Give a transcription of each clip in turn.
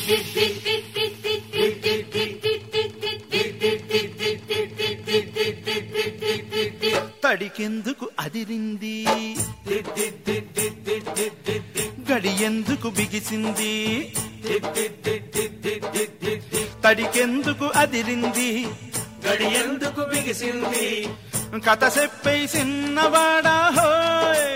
తడికెందుకు అదిరింది గడియెందుకు బిగిసింది తడికెందుకు అదిరింది గడియందుకు బిగిసింది కథ చెప్పై చిన్నవాడా హోయ్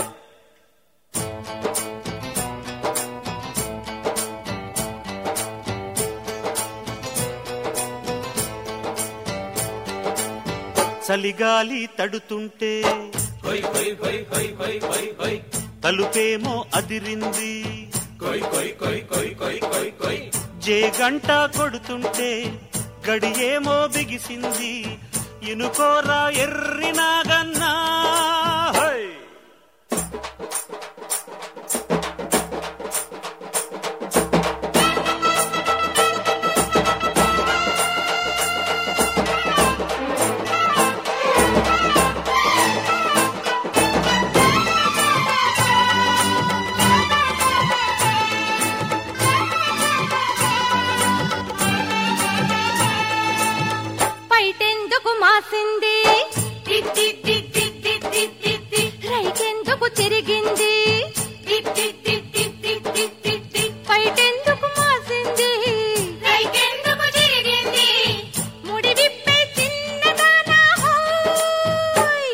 చలిగాలి తడుతుంటే కొయ్ కొయ్ కొయ్ కొయ్ కొయ్ కొయ్ కొయ్ తలుపేమో అదిరింది కొయ్ కొయ్ కొయ్ కొయ్ కొయ్ కొయ్ కొయ్ జే గంట కొడుతుంటే గడియేమో బిగిసింది ఇనుకోరా ఎర్రి నాగన్నా హోయ్ పైటెందుకు మాసింది రైకెందుకు తిరిగింది పైటెందుకు మాసింది రైకెందుకు తిరిగింది ముడి విప్పే చిన్నదానా హోయ్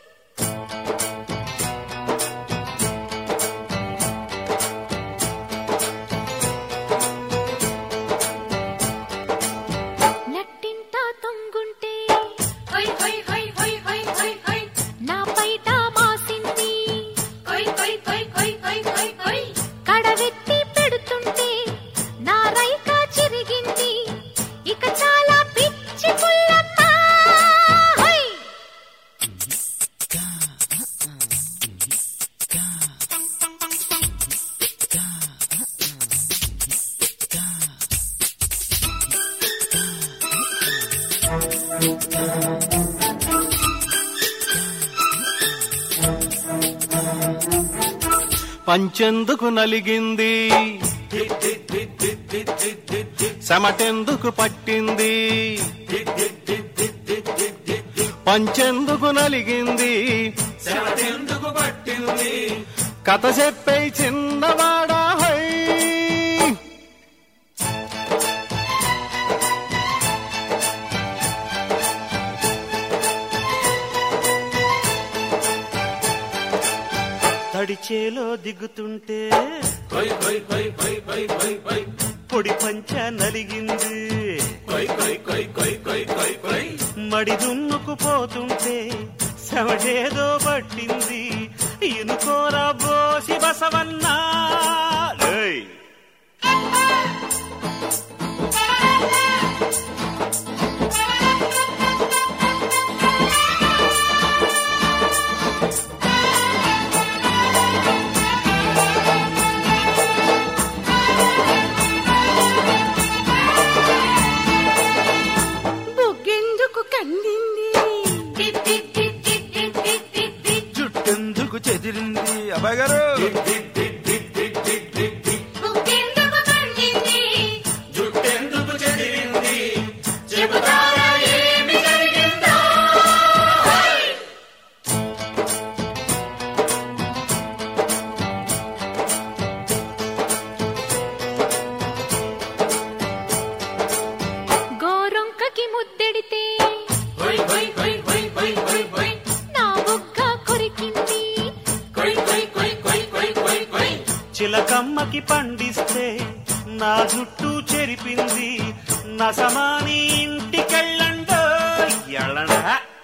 నట్టింట తొంగుంటే హొయ్ హొయ్ హొయ్ హొయ్ హొయ్ హొయ్ హొయ్ నా పైట మాసింది హొయ్ హొయ్ హొయ్ హొయ్ హొయ్ హొయ్ హొయ్ కడవెత్తి పెడుతుంటే నా రైక చిరిగింది ఇక చాలా పిచ్చి పుల్లమ్మ హొయ్ పంచెందుకు నలిగింది చెమటెందుకు పట్టింది పంచెందుకు నలిగింది శవతెందుకు పట్టింది కథ చెప్పే చిన్నవాడా హై తడిచేలో దిగుతుంటే కొయ్ కొయ్ కొయ్ కొయ్ కొయ్ కొయ్ కొయ్ పొడి పంచ నలిగింది కొయ్ కొయ్ కొయ్ కొయ్ కొయ్ కొయ్ కొయ్ మడి దున్నుకుపోతుంటే శవడేదో పట్టింది ఇనుకోరా బోసి బసవన్నా ఏయ్! బుగ్గెందుకు కందింది జుట్టెందుకు చెదిరింది అబ్బాయి గారు బుగ్గెందుకు కందింది జుట్టెందుకు చెదిరింది చెబుతారా ఏమి జరిగిందో గోరొంకకి ముద్దెడితే కొయ్ కొయ్ కొయ్ కొయ్ కొయ్ కొయ్ కొయ్ నా బుగ్గ కొరికింది కొయ్ కొయ్ కొయ్ కొయ్ కొయ్ కొయ్ కొయ్ చిలకమ్మకి పండిస్తే నా జుట్టు చెరిపింది నసమాని ఇంటికెళ్ళండో ఎళ్ళండా